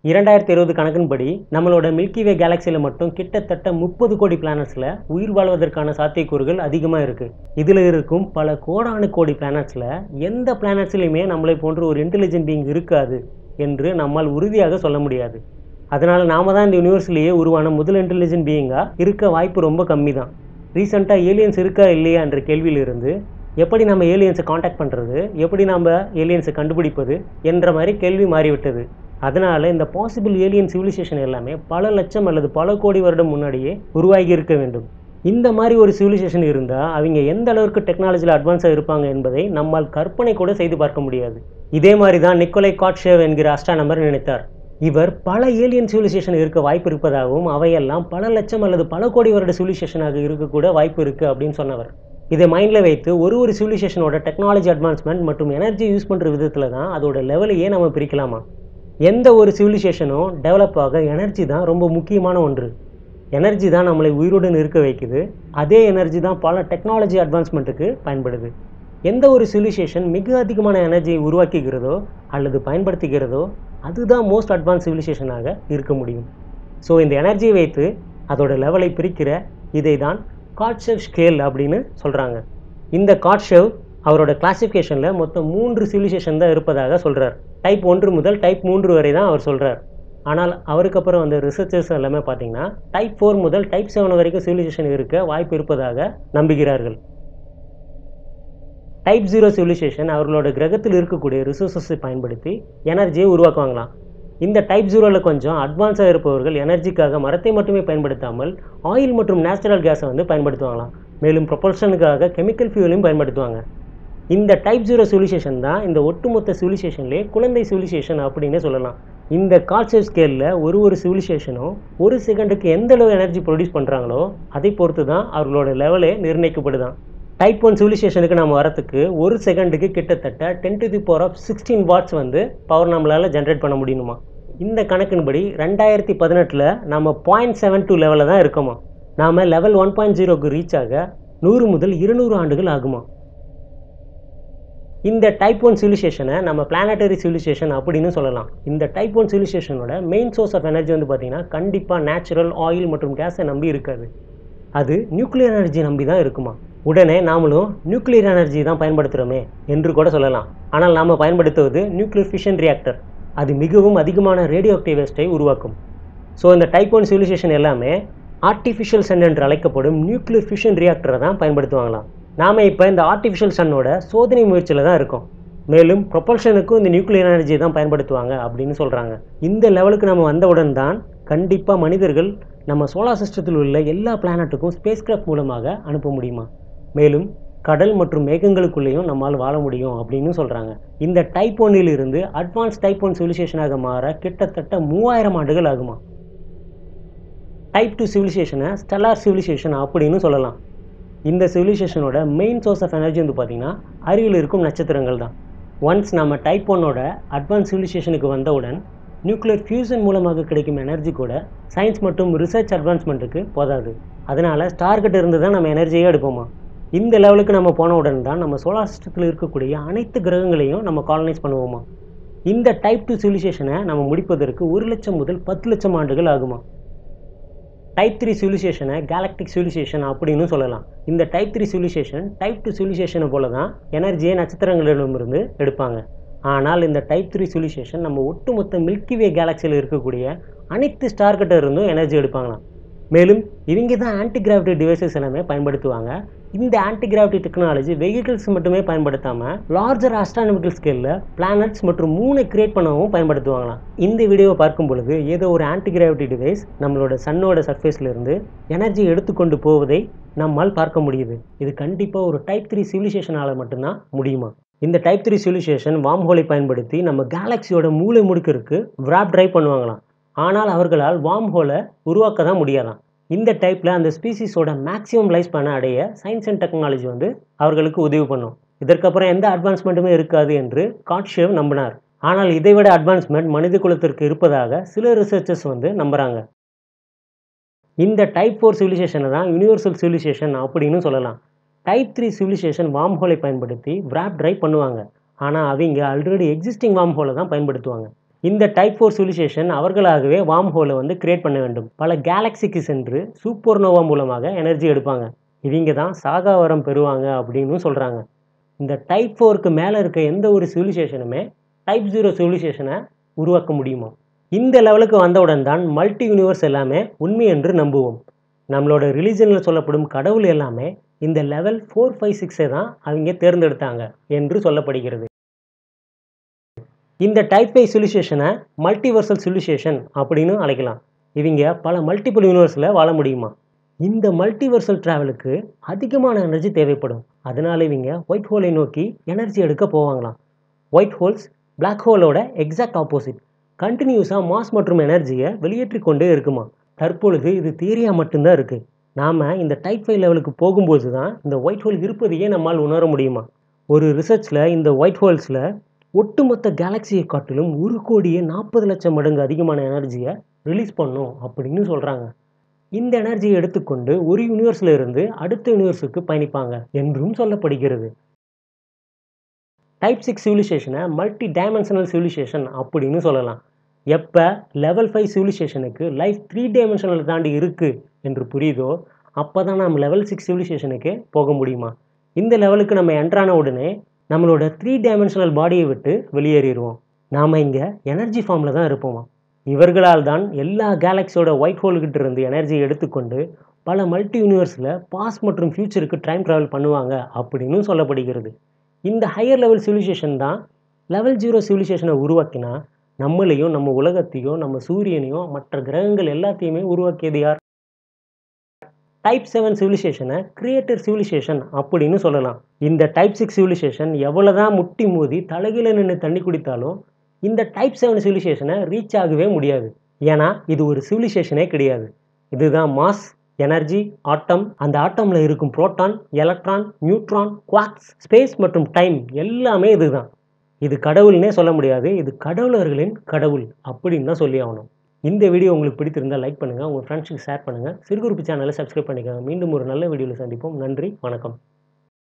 இரண்டாயிரத்தி இருபது கணக்கின்படி நம்மளோட மில்கி வே கேலக்சியில் மட்டும் கிட்டத்தட்ட முப்பது கோடி பிளானட்ஸில் உயிர் வாழ்வதற்கான சாத்தியக்கூறுகள் அதிகமாக இருக்குது இதில் இருக்கும் பல கோடானு கோடி பிளானட்ஸில் எந்த பிளானட்ஸ்லையுமே நம்மளை போன்ற ஒரு இன்டெலிஜென்ட் பீயிங் இருக்காது என்று நம்மால் உறுதியாக சொல்ல முடியாது அதனால் நாம தான் இந்த யூனிவர்ஸ்லேயே உருவான முதல் இன்டெலிஜென்ட் பீயிங்காக இருக்க வாய்ப்பு ரொம்ப கம்மி தான் ரீசெண்டாக ஏலியன்ஸ் இருக்கா இல்லையா என்ற கேள்வியிலிருந்து எப்படி நம்ம ஏலியன்ஸை காண்டாக்ட் பண்ணுறது எப்படி நம்ம ஏலியன்ஸை கண்டுபிடிப்பது என்ற மாதிரி கேள்வி மாறிவிட்டது அதனால் இந்த பாசிபிள் ஏலியன் சிவிலைசேஷன் எல்லாமே பல லட்சம் அல்லது பல கோடி வருடம் முன்னாடியே உருவாகி இருக்க வேண்டும் இந்த மாதிரி ஒரு சிவிலைசேஷன் இருந்தால் அவங்க எந்த அளவுக்கு டெக்னாலஜியில் அட்வான்ஸாக இருப்பாங்க என்பதை நம்மால் கற்பனை கூட செய்து பார்க்க முடியாது இதே மாதிரி தான் நிக்கோலை காட்ஷேவ் என்கிற அஸ்ட்ரானமர் நினைத்தார் இவர் பல ஏலியன் சிவிலைசேஷன் இருக்க வாய்ப்பு இருப்பதாகவும் அவையெல்லாம் பல லட்சம் அல்லது பல கோடி வருட சிவிலைசேஷனாக இருக்கக்கூட வாய்ப்பு இருக்குது அப்படின்னு சொன்னவர் இதை மைண்டில் வைத்து ஒரு ஒரு சிவிலைசேஷனோட டெக்னாலஜி அட்வான்ஸ்மெண்ட் மற்றும் எனர்ஜி யூஸ் பண்ணுற விதத்தில் தான் அதோட லெவலையே நம்ம பிரிக்கலாமா எந்த ஒரு சிவிலைசேஷனும் டெவலப் ஆக எனர்ஜி தான் ரொம்ப முக்கியமான ஒன்று எனர்ஜி தான் நம்மளை உயிருடன் இருக்க வைக்குது அதே எனர்ஜி தான் பல டெக்னாலஜி அட்வான்ஸ்மெண்ட்டுக்கு பயன்படுது எந்த ஒரு சிவிலைசேஷன் மிக அதிகமான எனர்ஜியை உருவாக்குகிறதோ அல்லது பயன்படுத்துகிறதோ அதுதான் மோஸ்ட் அட்வான்ஸ் சிவிலைசேஷனாக இருக்க முடியும் ஸோ இந்த எனர்ஜியை வைத்து அதோட லெவலை பிரிக்கிற இதை தான் காட்ஷெவ் ஸ்கேல் அப்படின்னு சொல்கிறாங்க இந்த காட்ஷெவ் அவரோட கிளாசிஃபிகேஷனில் மொத்தம் மூன்று சிவிலைசேஷன் தான் இருப்பதாக சொல்கிறார் டைப் ஒன்று முதல் டைப் மூன்று வரை தான் அவர் சொல்கிறார் ஆனால் அவருக்கு அப்புறம் அந்த ரிசர்ச்சர்ஸ் எல்லாமே பார்த்தீங்கன்னா டைப் ஃபோர் முதல் டைப் செவன் வரைக்கும் சிவிலைசேஷன் இருக்க வாய்ப்பு இருப்பதாக நம்புகிறார்கள் டைப் ஜீரோ சிவிலைசேஷன் அவர்களோட கிரகத்தில் இருக்கக்கூடிய ரிசோர்ஸஸை பயன்படுத்தி எனர்ஜியை உருவாக்குவாங்களாம் இந்த டைப் ஜீரோவில் கொஞ்சம் அட்வான்ஸாக இருப்பவர்கள் எனர்ஜிக்காக மரத்தை மட்டுமே பயன்படுத்தாமல் ஆயில் மற்றும் நேச்சுரல் கேஸை வந்து பயன்படுத்துவாங்களாம் மேலும் ப்ரொபல்ஷனுக்காக கெமிக்கல் ஃபியூலையும் பயன்படுத்துவாங்க இந்த டைப் ஜீரோ சிவிலைசேஷன் தான் இந்த ஒட்டுமொத்த சிவிலைசேஷன்லேயே குழந்தை சிவிலைசேஷன் அப்படின்னு சொல்லலாம் இந்த கால்சேவ் ஸ்கேலில் ஒரு ஒரு சிவிலைசேஷனும் ஒரு செகண்டுக்கு எந்த அளவு எனர்ஜி ப்ரொடியூஸ் பண்ணுறாங்களோ அதை பொறுத்து தான் அவர்களோட லெவலே நிர்ணயிக்கப்படுதான் டைப் ஒன் சிவிலைசேஷனுக்கு நம்ம வரத்துக்கு ஒரு செகண்டுக்கு கிட்டத்தட்ட ten to the power of sixteen watts வந்து பவர் நம்மளால் ஜென்ரேட் பண்ண முடியுமா இந்த கணக்கின்படி ரெண்டாயிரத்தி பதினெட்டில் நம்ம பாயிண்ட் செவன் டூ லெவலில் தான் இருக்கோமா நாம் லெவல் ஒன் பாயிண்ட் ஜீரோக்கு ரீச் ஆக நூறு முதல் இருநூறு ஆண்டுகள் ஆகுமா இந்த டைப் ஒன் சிவிலைசேஷனை நம்ம பிளானட்டரி சிவிலைசேஷன் அப்படின்னு சொல்லலாம் இந்த டைப் ஒன் சிவிலைசேஷனோட மெயின் சோர்ஸ் ஆஃப் எனர்ஜி வந்து பார்த்திங்கன்னா கண்டிப்பாக நேச்சுரல் ஆயில் மற்றும் கேஸை நம்பி இருக்காது அது நியூக்ளியர் எனர்ஜி நம்பி தான் இருக்குமா உடனே நாமளும் நியூக்ளியர் எனர்ஜி தான் பயன்படுத்துகிறோமே என்று கூட சொல்லலாம் ஆனால் நாம் பயன்படுத்துவது நியூக்ளியர் ஃபிஷன் ரியாக்டர் அது மிகவும் அதிகமான ரேடியோ ஆக்டிவ் வேஸ்ட்டை உருவாக்கும் ஸோ இந்த டைப் ஒன் சிவிலைசேஷன் எல்லாமே ஆர்டிஃபிஷியல் சன் என்று அழைக்கப்படும் நியூக்ளியர் ஃபிஷன் ரியாக்டரை தான் பயன்படுத்துவாங்களாம் நாம் இப்போ இந்த ஆர்டிஃபிஷியல் சன்னோட சோதனை முயற்சியில் தான் இருக்கோம் மேலும் ப்ரொபல்ஷனுக்கும் இந்த நியூக்ளியர் எனர்ஜி தான் பயன்படுத்துவாங்க அப்படின்னு சொல்கிறாங்க இந்த லெவலுக்கு நம்ம வந்தவுடன் தான் கண்டிப்பாக மனிதர்கள் நம்ம சோலார் சிஸ்டத்தில் உள்ள எல்லா பிளானட்டுக்கும் ஸ்பேஸ் கிராஃப்ட் மூலமாக அனுப்ப முடியுமா மேலும் கடல் மற்றும் மேகங்களுக்குள்ளேயும் நம்மால் வாழ முடியும் அப்படின்னு சொல்கிறாங்க இந்த டைப் ஒன்னிலிருந்து அட்வான்ஸ் டைப் ஒன் சிவிலைசேஷனாக மாற கிட்டத்தட்ட மூவாயிரம் ஆண்டுகள் ஆகுமா டைப் டூ சிவிலைசேஷனை ஸ்டெல்லார் சிவிலைசேஷன் அப்படின்னு சொல்லலாம் இந்த சிவிலைசேஷனோட மெயின் சோர்ஸ் ஆஃப் எனர்ஜி வந்து பார்த்திங்கன்னா அருகில் இருக்கும் நட்சத்திரங்கள் தான் ஒன்ஸ் நம்ம டைப் ஒன்னோட அட்வான்ஸ் சிவிலைசேஷனுக்கு வந்தவுடன் நியூக்ளியர் ஃபியூசன் மூலமாக கிடைக்கும் எனர்ஜி கூட சயின்ஸ் மற்றும் ரிசர்ச் அட்வான்ஸ்மெண்ட்டுக்கு போதாது அதனால் ஸ்டார்கிட்ட இருந்து தான் நம்ம எனர்ஜியே எடுப்போமா இந்த லெவலுக்கு நம்ம போன உடனே தான் நம்ம சோலார் சிஸ்டத்தில் இருக்கக்கூடிய அனைத்து கிரகங்களையும் நம்ம காலனைஸ் பண்ணுவோமா இந்த டைப் டூ சிவிலைசேஷனை நம்ம முடிப்பதற்கு ஒரு லட்சம் முதல் பத்து லட்சம் ஆண்டுகள் ஆகுமா டைப் த்ரீ சிவிலைசேஷனை கேலக்டிக் சிவிலைசேஷன் அப்படின்னு சொல்லலாம் இந்த type three civilisation type two சிவிலைசேஷனை போல தான் எனர்ஜியை நட்சத்திரங்களிடமிருந்து எடுப்பாங்க ஆனால் இந்த டைப் த்ரீ சிவிலைசேஷன் நம்ம ஒட்டுமொத்த மில்கி வே கேலக்சியில் இருக்கக்கூடிய அனைத்து ஸ்டார்கிட்ட இருந்தும் எனர்ஜி எடுப்பாங்களாம் மேலும் இவங்க தான் ஆன்டி கிராவிட்டி டிவைசஸ் எல்லாமே பயன்படுத்துவாங்க இந்த ஆன்டி கிராவிட்டி டெக்னாலஜி வெஹிக்கிள்ஸ் மட்டுமே பயன்படுத்தாமல் லார்ஜர் ஆஸ்ட்ரானமிக்கல் ஸ்கேலில் பிளானட்ஸ் மற்றும் மூனை கிரியேட் பண்ணவும் பயன்படுத்துவாங்களாம் இந்த வீடியோவை பார்க்கும் பொழுது ஏதோ ஒரு ஆன்டி கிராவிட்டி டிவைஸ் நம்மளோட சன்னோட சர்ஃபேஸ்ல இருந்து எனர்ஜி எடுத்துக்கொண்டு போவதை நம்மால் பார்க்க முடியுது இது கண்டிப்பாக ஒரு டைப் த்ரீ சிவிலைசேஷனால் மட்டும்தான் முடியுமா இந்த டைப் த்ரீ சிவிலைசேஷன் வார்ம் ஹோலை பயன்படுத்தி நம்ம கேலக்சியோட மூளை முடுக்கிற்கு விராப் ட்ரைவ் பண்ணுவாங்களாம் ஆனால் அவர்களால் வார்ம் ஹோலை உருவாக்க தான் முடியாதாம் இந்த டைப்பில் அந்த ஸ்பீசிஸோட மேக்ஸிமம் லைஃப் ஸ்பேனை அடைய சயின்ஸ் அண்ட் டெக்னாலஜி வந்து அவர்களுக்கு உதவி பண்ணும் இதற்கப்புறம் எந்த அட்வான்ஸ்மெண்ட்டுமே இருக்காது என்று காட்ஷேவ் நம்பினார் ஆனால் இதைவிட அட்வான்ஸ்மெண்ட் மனித குலத்திற்கு இருப்பதாக சில ரிசர்ச்சர்ஸ் வந்து நம்புகிறாங்க இந்த டைப் ஃபோர் சிவிலைசேஷனை தான் யூனிவர்சல் சிவிலைசேஷன் அப்படின்னு சொல்லலாம் டைப் த்ரீ சிவிலைசேஷன் வார்ம் ஹோலை பயன்படுத்தி விராப் ட்ரைவ் பண்ணுவாங்க ஆனால் அவங்க ஆல்ரெடி எக்ஸிஸ்டிங் வார்ம் ஹோலை தான் பயன்படுத்துவாங்க இந்த டைப் ஃபோர் சிவிலைசேஷன் அவர்களாகவே வார்ம் ஹோலை வந்து கிரியேட் பண்ண வேண்டும் பல கேலக்சிக்கு சென்று சூப்பர்னோவா மூலமாக எனர்ஜி எடுப்பாங்க இவங்க தான் சாகா வரம் பெறுவாங்க அப்படின்னு சொல்கிறாங்க இந்த டைப் ஃபோருக்கு மேலே இருக்க எந்த ஒரு சிவிலைசேஷனுமே டைப் ஜீரோ சிவிலைசேஷனை உருவாக்க முடியுமா இந்த லெவலுக்கு வந்தவுடன் தான் மல்டி யூனிவர்ஸ் எல்லாமே உண்மை என்று நம்புவோம் நம்மளோட ரிலீஜனில் சொல்லப்படும் கடவுள் எல்லாமே இந்த லெவல் ஃபோர் ஃபைவ் சிக்ஸை தான் அவங்க தேர்ந்தெடுத்தாங்க என்று சொல்லப்படுகிறது இந்த டைப் ஃபைவ் சிவிலைசேஷனை மல்டிவர்சல் சிவிலைசேஷன் அப்படின்னு அழைக்கலாம் இவங்க பல மல்டிபிள் யூனிவர்ஸில் வாழ முடியுமா இந்த மல்டிவர்சல் ட்ராவலுக்கு அதிகமான எனர்ஜி தேவைப்படும் அதனால இவங்க ஒயிட் ஹோலை நோக்கி எனர்ஜி எடுக்க போவாங்களாம் ஒயிட் ஹோல்ஸ் பிளாக் ஹோலோட எக்ஸாக்ட் ஆப்போசிட் கண்டினியூஸாக மாஸ் மற்றும் எனர்ஜியை வெளியேற்றி கொண்டே இருக்குமா தற்பொழுது இது தியரியாக மட்டும்தான் இருக்குது நாம் இந்த டைப் ஃபைவ் லெவலுக்கு போகும்போது தான் இந்த ஒயிட் ஹோல் இருப்பதையே நம்மால் உணர முடியுமா ஒரு ரிசர்ச்சில் இந்த ஒயிட் ஹோல்ஸில் ஒட்டுமொத்த கேலக்சியை காட்டிலும் ஒரு கோடியே நாற்பது லட்சம் மடங்கு அதிகமான எனர்ஜியை ரிலீஸ் பண்ணும் அப்படின்னு சொல்கிறாங்க இந்த எனர்ஜியை எடுத்துக்கொண்டு ஒரு யூனிவர்ஸில் இருந்து அடுத்த யூனிவர்ஸுக்கு பயணிப்பாங்க என்றும் சொல்லப்படுகிறது டைப் சிக்ஸ் சிவிலைசேஷனை மல்டி டைமென்ஷனல் சிவிலைசேஷன் அப்படின்னு சொல்லலாம் எப்போ லெவல் ஃபைவ் சிவிலைசேஷனுக்கு லைஃப் த்ரீ டைமென்ஷனல் தாண்டி இருக்குது என்று புரியுதோ அப்போ தான் நம்ம லெவல் சிக்ஸ் சிவிலைசேஷனுக்கு போக முடியுமா இந்த லெவலுக்கு நம்ம என்ட்ரான உடனே நம்மளோட த்ரீ டைமென்ஷனல் பாடியை விட்டு வெளியேறிடுவோம் நாம் இங்கே எனர்ஜி ஃபார்மில் தான் இருப்போமா இவர்களால் தான் எல்லா கேலக்ஸியோட ஒயிட் ஹோல்கிட்ட இருந்து எனர்ஜியை எடுத்துக்கொண்டு பல மல்டி யூனிவர்ஸில் பாஸ்ட் மற்றும் ஃப்யூச்சருக்கு டைம் ட்ராவல் பண்ணுவாங்க அப்படின்னு சொல்லப்படுகிறது இந்த ஹையர் லெவல் சிவிலைசேஷன் தான் லெவல் ஜீரோ சிவிலைசேஷனை உருவாக்கினா நம்மளையும் நம்ம உலகத்தையும் நம்ம சூரியனையும் மற்ற கிரகங்கள் எல்லாத்தையுமே உருவாக்கியது யார் டைப் செவன் சிவிலைசேஷனை கிரியேட்டர் சிவிலைசேஷன் அப்படின்னு சொல்லலாம் இந்த டைப் சிக்ஸ் சிவிலைசேஷன் எவ்வளோதான் முட்டி மோதி தலைகீழ நின்று தண்ணி குடித்தாலும் இந்த டைப் செவன் சிவிலைசேஷனை ரீச் ஆகவே முடியாது ஏன்னா இது ஒரு சிவிலைசேஷனே கிடையாது இதுதான் மாஸ் எனர்ஜி ஆட்டம் அந்த ஆட்டமில் இருக்கும் proton electron neutron quarks space மற்றும் டைம் எல்லாமே இதுதான் இது கடவுள்னே சொல்ல முடியாது இது கடவுளர்களின் கடவுள் அப்படின்னு தான் சொல்லி ஆகணும் இந்த வீடியோ உங்களுக்கு பிடித்திருந்தால் லைக் பண்ணுங்கள் உங்கள் ஃப்ரெண்ட்ஸுக்கு ஷேர் பண்ணுங்கள் சிறுகுறிப்பு சேனலை சப்ஸ்கிரைப் பண்ணிக்கோங்க மீண்டும் ஒரு நல்ல வீடியோவில் சந்திப்போம் நன்றி வணக்கம்